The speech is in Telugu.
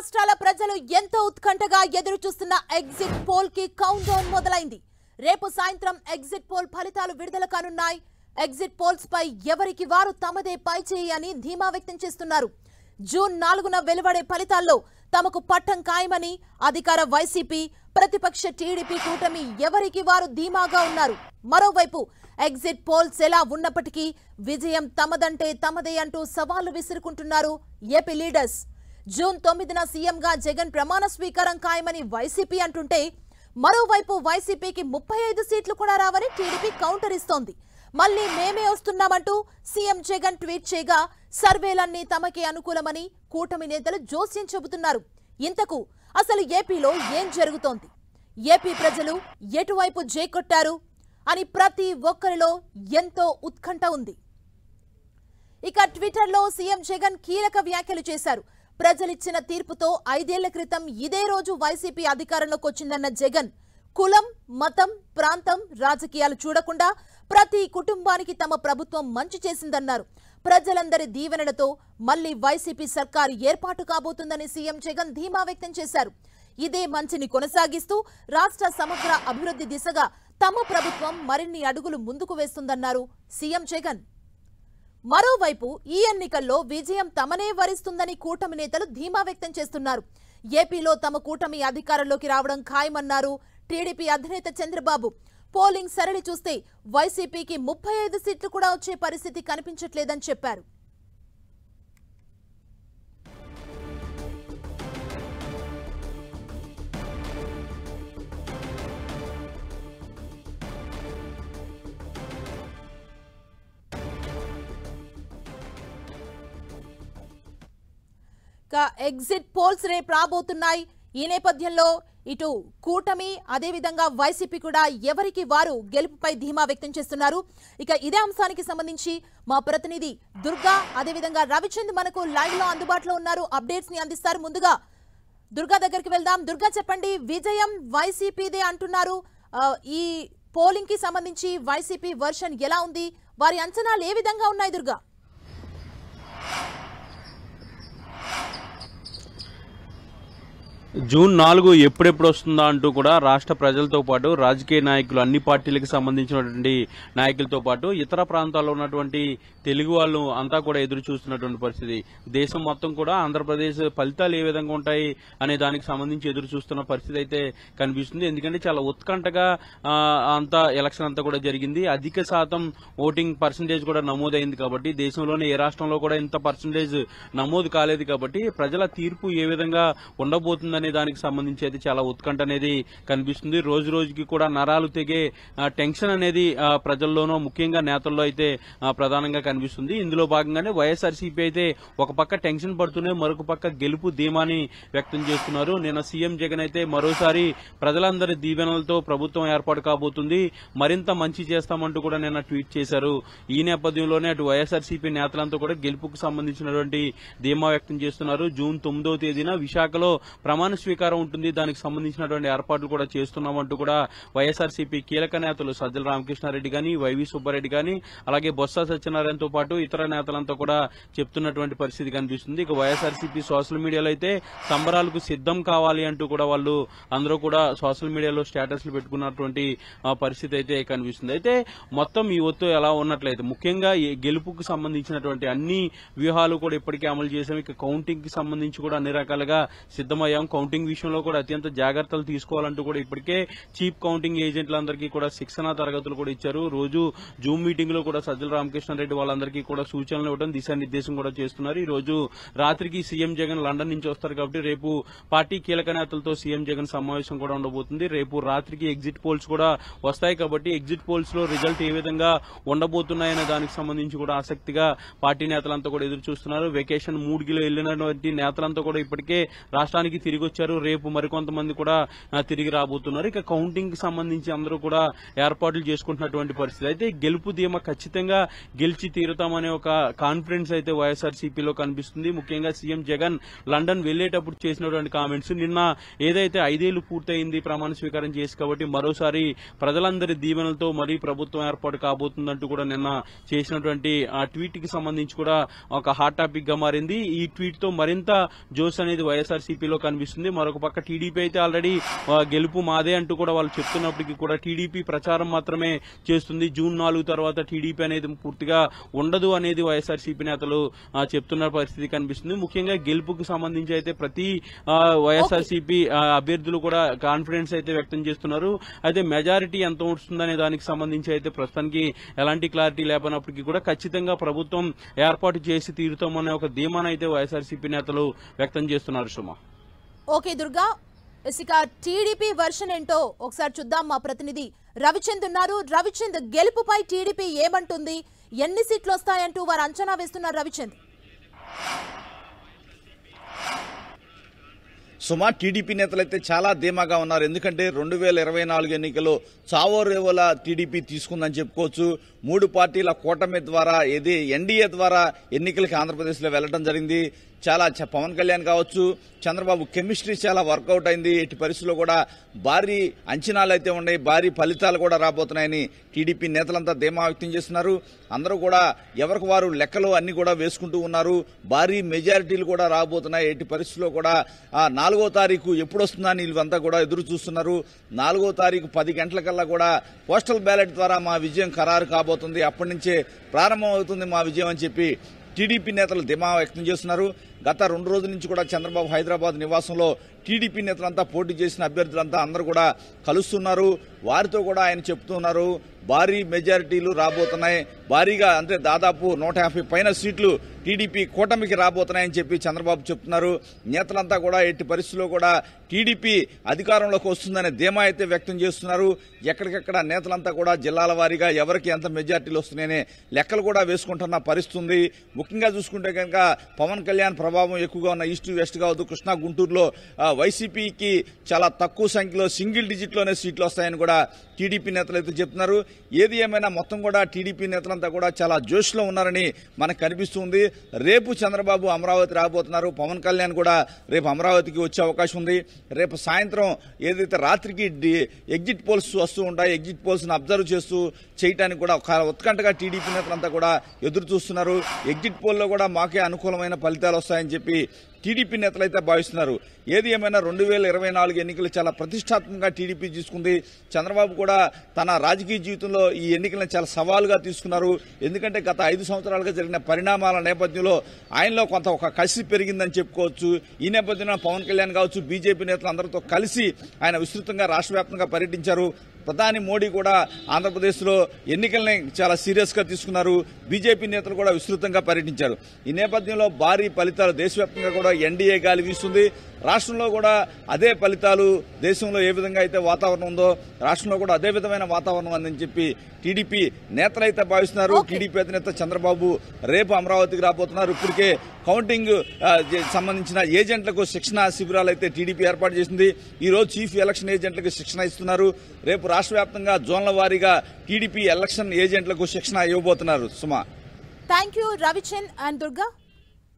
రాష్ట్రాల ప్రజలు ఎంతో ఉత్కంఠగా ఎదురు చూస్తున్న ఎగ్జిట్ పోల్ కి కౌంట్ డౌన్ మొదలైంది రేపు సాయంత్రం ఎగ్జిట్ పోల్ ఫలితాలు విడుదల కానున్నాయి ఎగ్జిట్ పోల్స్ పై ఎవరికి వారు తమదే పైచేయి అని ధీమా వ్యక్తం చేస్తున్నారు జూన్ నాలుగున వెలువడే ఫలితాల్లో తమకు పట్టం ఖాయమని అధికార వైసీపీ ప్రతిపక్ష టీడీపీ కూటమి ఎవరికి వారు ధీమాగా ఉన్నారు మరోవైపు ఎగ్జిట్ పోల్స్ ఎలా ఉన్నప్పటికీ విజయం తమదంటే తమదే అంటూ సవాళ్లు విసురుకుంటున్నారు ఏపీ లీడర్స్ జూన్ తొమ్మిదిన సీఎంగా జగన్ ప్రమాణ స్వీకారం ఖాయమని వైసీపీ అంటుంటే మరోవైపు వైసీపీకి ముప్పై ఐదు సీట్లు కూడా రావని టీడీపీ కౌంటర్ ఇస్తోంది మళ్ళీ మేమే వస్తున్నామంటూ సీఎం జగన్ ట్వీట్ చేయగా సర్వేలన్నీ తమకే అనుకూలమని కూటమి నేతలు జోస్యం చెబుతున్నారు ఇంతకు అసలు ఏపీలో ఏం జరుగుతోంది ఏపీ ప్రజలు ఎటువైపు జేకొట్టారు అని ప్రతి ఒక్కరిలో ఎంతో ఉత్కంఠ ఉంది ఇక ట్విట్టర్లో సీఎం జగన్ కీలక వ్యాఖ్యలు చేశారు ప్రజలిచ్చిన తీర్పుతో ఐదేళ్ల క్రితం ఇదే రోజు వైసీపీ అధికారంలోకి వచ్చిందన్న జగన్ కులం మతం ప్రాంతం రాజకీయాలు చూడకుండా ప్రతి కుటుంబానికి తమ ప్రభుత్వం మంచి చేసిందన్నారు ప్రజలందరి దీవెనలతో మళ్లీ వైసీపీ సర్కారు ఏర్పాటు కాబోతుందని సీఎం జగన్ ధీమా వ్యక్తం చేశారు ఇదే మంచిని కొనసాగిస్తూ రాష్ట్ర సమగ్ర అభివృద్ధి దిశగా తమ ప్రభుత్వం మరిన్ని అడుగులు ముందుకు వేస్తుందన్నారు సీఎం జగన్ మరోవైపు ఈ ఎన్నికల్లో విజయం తమనే వరిస్తుందని కూటమి నేతలు ధీమా వ్యక్తం చేస్తున్నారు ఏపీలో తమ కూటమి అధికారంలోకి రావడం ఖాయమన్నారు టీడీపీ అధినేత చంద్రబాబు పోలింగ్ సరళి చూస్తే వైసీపీకి ముప్పై ఐదు సీట్లు కూడా వచ్చే పరిస్థితి కనిపించట్లేదని చెప్పారు ఇక ఎగ్జిట్ పోల్స్ రేపు రాబోతున్నాయి ఈ నేపథ్యంలో ఇటు కూటమి అదేవిధంగా వైసీపీ కూడా ఎవరికి వారు గెలుపుపై ధీమా వ్యక్తం చేస్తున్నారు ఇక ఇదే అంశానికి సంబంధించి మా ప్రతినిధి దుర్గా అదేవిధంగా రవిచంద్ మనకు లైవ్ లో అందుబాటులో ఉన్నారు అప్డేట్స్ ని అందిస్తారు ముందుగా దుర్గా దగ్గరికి వెళ్దాం దుర్గా చెప్పండి విజయం వైసీపీదే అంటున్నారు ఆ, ఈ పోలింగ్ కి సంబంధించి వైసీపీ వర్షన్ ఎలా ఉంది వారి అంచనాలు ఏ విధంగా ఉన్నాయి దుర్గా జూన్ నాలుగు ఎప్పుడెప్పుడు వస్తుందా అంటూ కూడా రాష్ట్ర ప్రజలతో పాటు రాజకీయ నాయకులు అన్ని పార్టీలకు సంబంధించినటువంటి నాయకులతో పాటు ఇతర ప్రాంతాల్లో ఉన్నటువంటి తెలుగు వాళ్ళు అంతా కూడా ఎదురు చూస్తున్నటువంటి పరిస్థితి దేశం మొత్తం కూడా ఆంధ్రప్రదేశ్ ఫలితాలు ఏ విధంగా ఉంటాయి అనే దానికి సంబంధించి ఎదురు చూస్తున్న పరిస్థితి అయితే కనిపిస్తుంది ఎందుకంటే చాలా ఉత్కంఠగా ఆ, అంతా ఎలక్షన్ అంతా కూడా జరిగింది అధిక శాతం ఓటింగ్ పర్సంటేజ్ కూడా నమోదైంది కాబట్టి దేశంలోనే ఏ రాష్ట్రంలో కూడా ఇంత పర్సంటేజ్ నమోదు కాలేదు కాబట్టి ప్రజల తీర్పు ఏ విధంగా ఉండబోతుందనే దానికి సంబంధించి అయితే చాలా ఉత్కంఠ అనేది కనిపిస్తుంది రోజు రోజుకి కూడా నరాలు తెగే ఆ, టెన్షన్ అనేది ఆ, ప్రజల్లోనూ ముఖ్యంగా నేతల్లో అయితే ఆ, ప్రధానంగా కనిపిస్తుంది ఇందులో భాగంగానే వైఎస్ఆర్సీపీ అయితే ఒక పక్క టెన్షన్ పడుతూనే మరొక పక్క గెలుపు ధీమాని వ్యక్తం చేస్తున్నారు నిన్న సీఎం జగన్ అయితే మరోసారి ప్రజలందరి దీవెనలతో ప్రభుత్వం ఏర్పాటు కాబోతుంది మరింత మంచి చేస్తామంటూ కూడా నిన్న ట్వీట్ చేశారు ఈ నేపథ్యంలోనే అటు వైఎస్ఆర్సీపీ నేతలంతా కూడా గెలుపుకు సంబంధించినటువంటి ధీమా వ్యక్తం చేస్తున్నారు జూన్ తొమ్మిదవ తేదీన విశాఖలో ప్రమాణ స్వీకారం ఉంటుంది దానికి సంబంధించినటువంటి ఏర్పాట్లు కూడా చేస్తున్నామంటూ కూడా వైఎస్ఆర్సీపీ కీలక నేతలు సజ్జల రామకృష్ణారెడ్డి గాని వైవి సుబ్బారెడ్డి గాని అలాగే బొత్స సత్యనారాయణతో పాటు ఇతర నేతలంతా కూడా చెప్తున్నటువంటి పరిస్థితి కనిపిస్తుంది ఇక వైఎస్ఆర్సీపీ సోషల్ మీడియాలో అయితే సంబరాలకు సిద్ధం కావాలి అంటూ కూడా వాళ్ళు అందరూ కూడా సోషల్ మీడియాలో స్టేటస్లు పెట్టుకున్నటువంటి ఆ, పరిస్థితి అయితే కనిపిస్తుంది అయితే మొత్తం ఈ ఒత్తు ఎలా ఉన్నట్లయితే ముఖ్యంగా ఈ గెలుపుకు సంబంధించినటువంటి అన్ని వ్యూహాలు కూడా ఇప్పటికే అమలు చేసాం ఇక కౌంటింగ్ కి సంబంధించి కూడా అన్ని రకాలుగా సిద్ధమయ్యాం కౌంటింగ్ విషయంలో కూడా అత్యంత జాగ్రత్తలు తీసుకోవాలంటూ కూడా ఇప్పటికే చీఫ్ కౌంటింగ్ ఏజెంట్లందరికీ కూడా శిక్షణ తరగతులు కూడా ఇచ్చారు రోజు జూమ్ మీటింగ్ లో కూడా సజ్జల రామకృష్ణారెడ్డి వాళ్ళందరికీ కూడా సూచనలు ఇవ్వడం దిశానిర్దేశం కూడా చేస్తున్నారు ఈ రోజు రాత్రికి సీఎం జగన్ లండన్ నుంచి వస్తారు కాబట్టి రేపు పార్టీ కీలక నేతలతో సీఎం జగన్ సమావేశం కూడా ఉండబోతుంది రేపు రాత్రికి ఎగ్జిట్ పోల్స్ కూడా వస్తాయి కాబట్టి ఎగ్జిట్ పోల్స్ లో రిజల్ట్ ఏ విధంగా ఉండబోతున్నాయనే దానికి సంబంధించి కూడా ఆసక్తిగా పార్టీ నేతలంతా కూడా ఎదురు చూస్తున్నారు వెకేషన్ మూడుగిలో వెళ్లినటువంటి నేతలంతా కూడా ఇప్పటికే రాష్ట్రానికి తిరిగి వచ్చారు రేపు మరికొంతమంది కూడా ఆ, తిరిగి రాబోతున్నారు ఇక కౌంటింగ్ కి సంబంధించి అందరూ కూడా ఏర్పాట్లు చేసుకుంటున్నటువంటి పరిస్థితి అయితే గెలుపు ధీమా ఖచ్చితంగా గెలిచి తీరుతామనే ఒక కాన్ఫిడెన్స్ అయితే వైఎస్ఆర్సీపీలో కనిపిస్తుంది ముఖ్యంగా సీఎం జగన్ లండన్ వెళ్లేటప్పుడు చేసినటువంటి కామెంట్స్ నిన్న ఏదైతే ఐదేళ్లు పూర్తయింది ప్రమాణ స్వీకారం చేసి కాబట్టి మరోసారి ప్రజలందరి దీవెనలతో మరీ ప్రభుత్వం ఏర్పాటు కాబోతుందంటూ కూడా నిన్న చేసినటువంటి ఆ ట్వీట్ కి సంబంధించి కూడా ఒక హాట్ టాపిక్ గా మారింది ఈ ట్వీట్ తో మరింత జోష్ అనేది వైఎస్ఆర్సీపీలో కనిపిస్తుంది మరొక పక్క టీడీపీ అయితే ఆల్రెడీ ఆ, గెలుపు మాదే అంటూ కూడా వాళ్ళు చెప్తున్నప్పటికీ కూడా టీడీపీ ప్రచారం మాత్రమే చేస్తుంది జూన్ నాలుగు తర్వాత టీడీపీ అనేది పూర్తిగా ఉండదు అనేది వైఎస్ఆర్సీపీ నేతలు ఆ, చెప్తున్న పరిస్థితి కనిపిస్తుంది ముఖ్యంగా గెలుపుకు సంబంధించి అయితే ప్రతి ఆ, వైఎస్ఆర్సీపీ ఆ, అభ్యర్థులు కూడా కాన్ఫిడెన్స్ అయితే వ్యక్తం చేస్తున్నారు అయితే మెజారిటీ ఎంత వస్తుందనే దానికి సంబంధించి అయితే ప్రస్తుతానికి ఎలాంటి క్లారిటీ లేకపోయినప్పటికీ కూడా ఖచ్చితంగా ప్రభుత్వం ఏర్పాటు చేసి తీరుతామనే ఒక ధీమాను అయితే వైఎస్ఆర్సీపీ నేతలు వ్యక్తం చేస్తున్నారు సుమా ఓకే దుర్గా ఇక టీడీపీ వర్షన్ ఏంటో ఒకసారి చూద్దాం మా ప్రతినిధి రవిచంద్ ఉన్నారు రవిచంద్ గెలుపుపై టీడీపీ ఏమంటుంది ఎన్ని సీట్లు వస్తాయంటూ వారు అంచనా వేస్తున్నారు రవిచంద్ సుమా టీడీపీ నేతలైతే చాలా ధీమాగా ఉన్నారు ఎందుకంటే రెండు వేల ఇరవై నాలుగు ఎన్నికల్లో చావో రేవోల టీడీపీ తీసుకుందని చెప్పుకోవచ్చు మూడు పార్టీల కూటమి ద్వారా ఏది ఎన్డీఏ ద్వారా ఎన్నికలకి ఆంధ్రప్రదేశ్లో వెళ్లడం జరిగింది చాలా చ- పవన్ కళ్యాణ్ కావచ్చు చంద్రబాబు కెమిస్ట్రీ చాలా వర్కౌట్ అయింది ఎట్టి పరిస్థితుల్లో కూడా భారీ అంచనాలు అయితే ఉన్నాయి భారీ ఫలితాలు కూడా రాబోతున్నాయని టీడీపీ నేతలంతా ధీమా వ్యక్తం చేస్తున్నారు అందరూ కూడా ఎవరికి వారు లెక్కలు అన్ని కూడా వేసుకుంటూ ఉన్నారు భారీ మెజారిటీలు కూడా రాబోతున్నాయి ఎట్టి పరిస్థితుల్లో కూడా ఆ నాలుగో తారీఖు ఎప్పుడు వస్తుందని వీళ్ళంతా కూడా ఎదురు చూస్తున్నారు నాలుగో తారీఖు పది గంటలకల్లా కూడా పోస్టల్ బ్యాలెట్ ద్వారా మా విజయం ఖరారు కాబోతుంది అప్పటి నుంచే ప్రారంభం అవుతుంది మా విజయం అని చెప్పి టీడీపీ నేతలు ధీమా వ్యక్తం చేస్తున్నారు గత రెండు రోజుల నుంచి కూడా చంద్రబాబు హైదరాబాద్ నివాసంలో టీడీపీ నేతలంతా పోటీ చేసిన అభ్యర్థులంతా అందరూ కూడా కలుస్తున్నారు వారితో కూడా ఆయన చెప్తున్నారు భారీ మెజారిటీలు రాబోతున్నాయి భారీగా అంటే దాదాపు నూట యాభై పైన సీట్లు టీడీపీ కూటమికి రాబోతున్నాయని చెప్పి చంద్రబాబు చెప్తున్నారు నేతలంతా కూడా ఎట్టి పరిస్థితుల్లో కూడా టీడీపీ అధికారంలోకి వస్తుందనే ధీమా అయితే వ్యక్తం చేస్తున్నారు ఎక్కడికెక్కడ నేతలంతా కూడా జిల్లాల వారీగా ఎవరికి ఎంత మెజార్టీలు వస్తున్నాయనే లెక్కలు కూడా వేసుకుంటున్న పరిస్థితి ఉంది ముఖ్యంగా చూసుకుంటే కనుక పవన్ కళ్యాణ్ ప్రభావం ఎక్కువగా ఉన్న ఈస్ట్ వెస్ట్ కావద్దు కృష్ణా గుంటూరులో ఆ, వైసీపీకి చాలా తక్కువ సంఖ్యలో సింగిల్ డిజిట్లోనే సీట్లు వస్తాయని కూడా టీడీపీ నేతలు అయితే చెప్తున్నారు ఏది ఏమైనా మొత్తం కూడా టీడీపీ నేతలంతా కూడా చాలా జోష్లో ఉన్నారని మనకు కనిపిస్తుంది రేపు చంద్రబాబు అమరావతి రాబోతున్నారు పవన్ కళ్యాణ్ కూడా రేపు అమరావతికి వచ్చే అవకాశం ఉంది రేపు సాయంత్రం ఏదైతే రాత్రికి డి- ఎగ్జిట్ పోల్స్ వస్తూ ఉంటాయి ఎగ్జిట్ పోల్స్ అబ్జర్వ్ చేస్తూ చేయటానికి కూడా ఒక ఉత్కంఠగా టీడీపీ నేతలంతా కూడా ఎదురు చూస్తున్నారు ఎగ్జిట్ పోల్లో కూడా మాకే అనుకూలమైన ఫలితాలు వస్తాయని చెప్పి టీడీపీ నేతలైతే భావిస్తున్నారు ఏది ఏమైనా రెండు వేల ఇరవై నాలుగు ఎన్నికలు చాలా ప్రతిష్టాత్మకంగా టీడీపీ తీసుకుంది చంద్రబాబు కూడా తన రాజకీయ జీవితంలో ఈ ఎన్నికలను చాలా సవాలుగా తీసుకున్నారు ఎందుకంటే గత ఐదు సంవత్సరాలుగా జరిగిన పరిణామాల నేపథ్యంలో ఆయనలో కొంత ఒక కసి పెరిగిందని చెప్పుకోవచ్చు ఈ నేపథ్యంలో పవన్ కళ్యాణ్ కావచ్చు బీజేపీ నేతలు అందరితో కలిసి ఆయన విస్తృతంగా రాష్ట్ర వ్యాప్తంగా పర్యటించారు ప్రధాని మోడీ కూడా ఆంధ్రప్రదేశ్లో ఎన్నికల్ని చాలా సీరియస్ గా తీసుకున్నారు బీజేపీ నేతలు కూడా విస్తృతంగా పర్యటించారు ఈ నేపథ్యంలో భారీ ఫలితాలు దేశవ్యాప్తంగా కూడా ఎన్డీఏ గాలి వీస్తుంది రాష్ట్రంలో కూడా అదే ఫలితాలు దేశంలో ఏ విధంగా అయితే వాతావరణం ఉందో రాష్ట్రంలో కూడా అదే విధమైన వాతావరణం ఉందని చెప్పి టీడీపీ నేతలైతే భావిస్తున్నారు Okay. టీడీపీ అధినేత చంద్రబాబు రేపు అమరావతికి రాబోతున్నారు ఇప్పటికే కౌంటింగ్ ఆ, జే- సంబంధించిన ఏజెంట్లకు శిక్షణ శిబిరాలు అయితే టీడీపీ ఏర్పాటు చేసింది ఈ రోజు చీఫ్ ఎలక్షన్ ఏజెంట్లకు శిక్షణ ఇస్తున్నారు రేపు రాష్ట్ర వ్యాప్తంగా జోన్ల వారీగా టీడీపీ ఎలక్షన్ ఏజెంట్లకు శిక్షణ ఇవ్వబోతున్నారు Suma thank you Ravichand and Durga